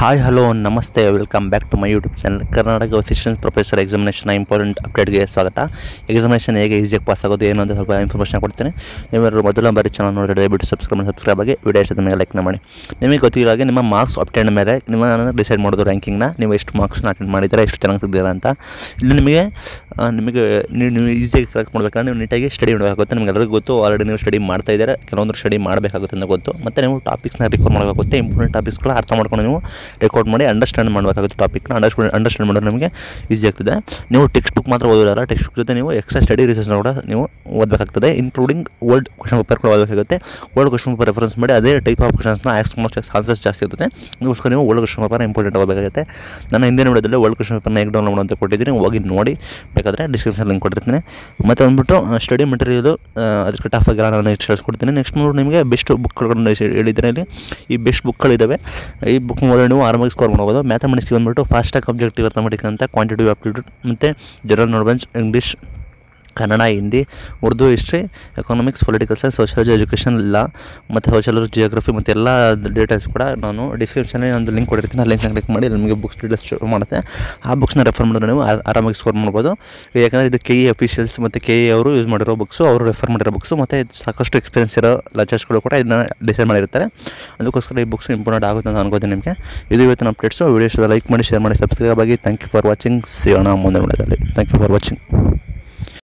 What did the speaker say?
hi hello ನಮಸ್ತೆ welcome back to my YouTube channel Karnataka assistant professor examination important ಅಪ್ಡೇಟ್ಗೆ ಸ್ವಾಗತ examination ಹೇಗೆ ಈಸಿಯಾಗಿ ಪಾಸ್ ಆಗೋದು ಏನು ಅಂತ ಸ್ವಲ್ಪ ಇನ್ಫಾರ್ಮೇಷನ್ ಕೊಡ್ತೀನಿ ನೀವೆಲ್ಲರೂ ಮೊದಲ ಬಾರಿ ಚಾನಲ್ ನೋಡಿ ದಯವಿಟ್ಟು ಸಬ್ಸ್ಕ್ರೈಬ್ ಮಾಡಿ ಸಬ್ಸ್ಕ್ರೈಬ್ ಆಗಿ ವಿಡಿಯೋ ಇಷ್ಟದ ಮೇಲೆ ಲೈಕ್ನ ಮಾಡಿ ನಿಮಗೆ ಗೊತ್ತಿರೋ ಹಾಗೆ ನಿಮ್ಮ ಮಾರ್ಕ್ಸ್ ಅಪ್ಡೇಟ್ ಮೇಲೆ ನಿಮ್ಮ ಡಿಸೈಡ್ ಮಾಡೋದು ರ್ಯಾಂಕಿಂಗ್ನ ನೀವು ಎಷ್ಟು ಮಾರ್ಕ್ಸ್ನ ಅಟೆಂಡ್ ಮಾಡಿದ್ದೀರಾ ಎಷ್ಟು ಚೆನ್ನಾಗಿ ತೆಗ್ದಿರಾ ಅಂತ ಇಲ್ಲಿ ನಿಮಗೆ ಆ, ನಿಮಗೆ ನೀವು ನೀವು ಈಸಿಯಾಗಿ ಕರೆಕ್ಟ್ ಮಾಡ್ಬೇಕಂದ್ರೆ ನೀವು ನೀಟಾಗಿ ಸ್ಟಡಿ ಮಾಡಬೇಕಾಗುತ್ತೆ ನಿಮ್ಗೆ ಎಲ್ಲರಿಗೂ ಗೊತ್ತು ಆಲ್ರೆಡಿ ನೀವು ಸ್ಟಡಿ ಮಾಡ್ತಾ ಇದ್ದಾರೆ ಕೆಲವೊಂದು ಸ್ಟಡಿ ಮಾಡಬೇಕಾಗುತ್ತೆ ಅಂತ ಗೊತ್ತು ಮತ್ತು ನೀವು ಟಾಪಿಕ್ಸ್ನ ರೆಕಾರ್ಡ್ ಮಾಡಬೇಕಾಗುತ್ತೆ ಇಂಪಾರ್ಟೆಂಟ್ ಟಾಪಿಕ್ಸ್ಗಳ ಅರ್ಥ ಮಾಡ್ಕೊಂಡು ನೀವು ರೆಕಾರ್ಡ್ ಮಾಡಿ ಅಂಡರ್ಸ್ಟ್ಯಾಂಡ್ ಮಾಡಬೇಕಾಗುತ್ತೆ ಟಾಪಿಕ್ನ ಅಂಡರ್ಸ್ಟ್ಯಾಂಡ್ ಅಂಡರ್ಸ್ಟ್ಯಾಂಡ್ ಮಾಡೋದು ನಿಮಗೆ ಈಸಿ ಆಗ್ತದೆ ನೀವು ಟೆಕ್ಸ್ಟ್ ಬುಕ್ ಮಾತ್ರ ಓದೋದಲ್ಲ ಟೆಕ್ಸ್ಟ್ ಬುಕ್ ಜೊತೆ ನೀವು ಎಕ್ಸ್ಟ್ರಾ ಸ್ಟಡಿ ರಿಸರ್ಚ್ನ ಕೂಡ ನೀವು ಓದಬೇಕಾಗ್ತದೆ ಇನ್ಕ್ಲೂಡಿಂಗ್ ಓಲ್ಡ್ ಕ್ವಶನ್ ಪೇಪರ್ ಕೂಡ ಓದಬೇಕಾಗುತ್ತೆ ಓಲ್ಡ್ ಕ್ವಶನ್ ಪೇಪರ್ ರೆಫರೆನ್ಸ್ ಮಾಡಿ ಅದೇ ಟೈಪ್ ಆಫ್ ಕ್ವಶನ್ಸ್ನ ಆಕ್ಸ್ ಮಾಡೋ ಆನ್ಸರ್ಸ್ ಜಾಸ್ತಿ ಇರ್ತದೆ ಅದಕ್ಕೋಸ್ಕರ ನೀವು ಓಲ್ಡ್ ಕ್ವಶನ್ ಪೇಪರ್ ಇಂಪಾರ್ಟೆಂಟ್ ಓದಬೇಕಾಗುತ್ತೆ ನನ್ನ ಹಿಂದಿನ ವಿಡಿಯೋದಲ್ಲಿ ಓಲ್ಡ್ ಕ್ವಶನ್ ಪೇಪರ್ನ ಹೇಗೆ ಡೌನ್ಲೋಡ್ ಅಂತ ಕೊಟ್ಟಿದ್ದೀನಿ ಹೋಗಿ ನೋಡಿ ಬೇಕಾದರೆ ಡಿಸ್ಕ್ರಿಪ್ಷನ್ ಲಿಂಕ್ ಕೊಟ್ಟಿರ್ತೀನಿ ಮತ್ತು ಬಂದ್ಬಿಟ್ಟು ಸ್ಟಡಿ ಮೆಟೀರಿಯಲು ಅದಕ್ಕೆ ಟಫ್ ಆಗಿಲ್ಲ ನಾನು ನೆಕ್ಸ್ಟ್ ಹೇಳ್ಸ್ಕೊಡ್ತೀನಿ ನೆಕ್ಸ್ಟ್ ನೋಡಿ ನಿಮಗೆ ಬೆಸ್ಟ್ ಬುಕ್ಗಳನ್ನು ಹೇಳಿದ್ದೀನಿ ಇಲ್ಲಿ ಈ ಬೆಸ್ಟ್ ಬುಕ್ಗಳಿದ್ದಾವೆ ಈ ಬುಕ್ ಮೊದಲು ನೀವು ಆರಾಮಾಗಿ ಸ್ಕೋರ್ ಮಾಡ್ಬೋದು ಮ್ಯಾಥಮೆಟಿಕ್ಸ್ ಬಂದ್ಬಿಟ್ಟು ಫಾಸ್ಟಾಗಿ ಅಬ್ಜೆಕ್ಟಿವ್ ಅರ್ಥಮೆಟಿಕ್ ಅಂತ ಕ್ವಾಂಟಿಟಿವ್ ಆಪ್ಟಿಟ್ಯೂಡ್ ಮತ್ತು general knowledge English Kannada Hindi Urdu history economics political science sociology education law ಮತ್ತು ಸೋಷಿಯಾಲಜಿ ಜಿಯೋಗ್ರಫಿ ಮತ್ತು ಎಲ್ಲ ಡೀಟೇಲ್ಸ್ ಕೂಡ ನಾನು ಡಿಸ್ಕ್ರಿಪ್ಷನಲ್ಲಿ ಒಂದು ಲಿಂಕ್ ಕೊಟ್ಟಿರ್ತೀನಿ ಆ ಲಿಂಕ್ನ ಕ್ಲಿಕ್ ಮಾಡಿ ನಿಮಗೆ ಬುಕ್ಸ್ ಡೀಟೇಲ್ಸ್ ಶೋ ಮಾಡುತ್ತೆ ಆ ಬುಕ್ಸ್ನ ರೆಫರ್ ಮಾಡಿದ್ರೆ ನೀವು ಆ- ಆರಾಮಾಗಿ ಸ್ಕೋರ್ ಮಾಡ್ಬೋದು ಯಾಕಂದರೆ ಇದು ಕೆ ಇ ಅಫಿಷಿಯಲ್ಸ್ ಮತ್ತು ಕೆ ಇ ಅವರು ಯೂಸ್ ಮಾಡಿರೋ ಬುಕ್ಸು ಅವರು ರೆಫರ್ ಮಾಡಿರೋ ಬುಕ್ಸು ಮತ್ತು ಸಾಕಷ್ಟು ಎಕ್ಸ್ಪೀರಿಯನ್ಸ್ ಇರೋ ಲೆಕ್ಚರ್ಸ್ಗಳು ಕೂಡ ಇದನ್ನ ಡಿಸೈಡ್ ಮಾಡಿರ್ತಾರೆ ಅದಕ್ಕೋಸ್ಕರ ಈ ಬುಕ್ಸ್ ಇಂಪಾರ್ಟೆಂಟ್ ಆಗುತ್ತೆ ಅಂತ ಅನ್ಕೋತೀನಿ ನಿಮಗೆ ಇದು ಇವತ್ತಿನ ಅಪ್ಡೇಟ್ಸು ವಿಡಿಯೋಸ್ ಲೈಕ್ ಮಾಡಿ ಶೇರ್ ಮಾಡಿ ಸಬ್ಸ್ಕ್ರೈಬ್ ಆಗಿ ಥ್ಯಾಂಕ್ ಯು ಫಾರ್ ವಾಚಿಂಗ್ ಸಿಗೋಣ ಮುಂದೆ ವಿಡಿಯೋದಲ್ಲಿ ಥ್ಯಾಂಕ್ ಯು ಫಾರ್ ವಾಚಿಂಗ್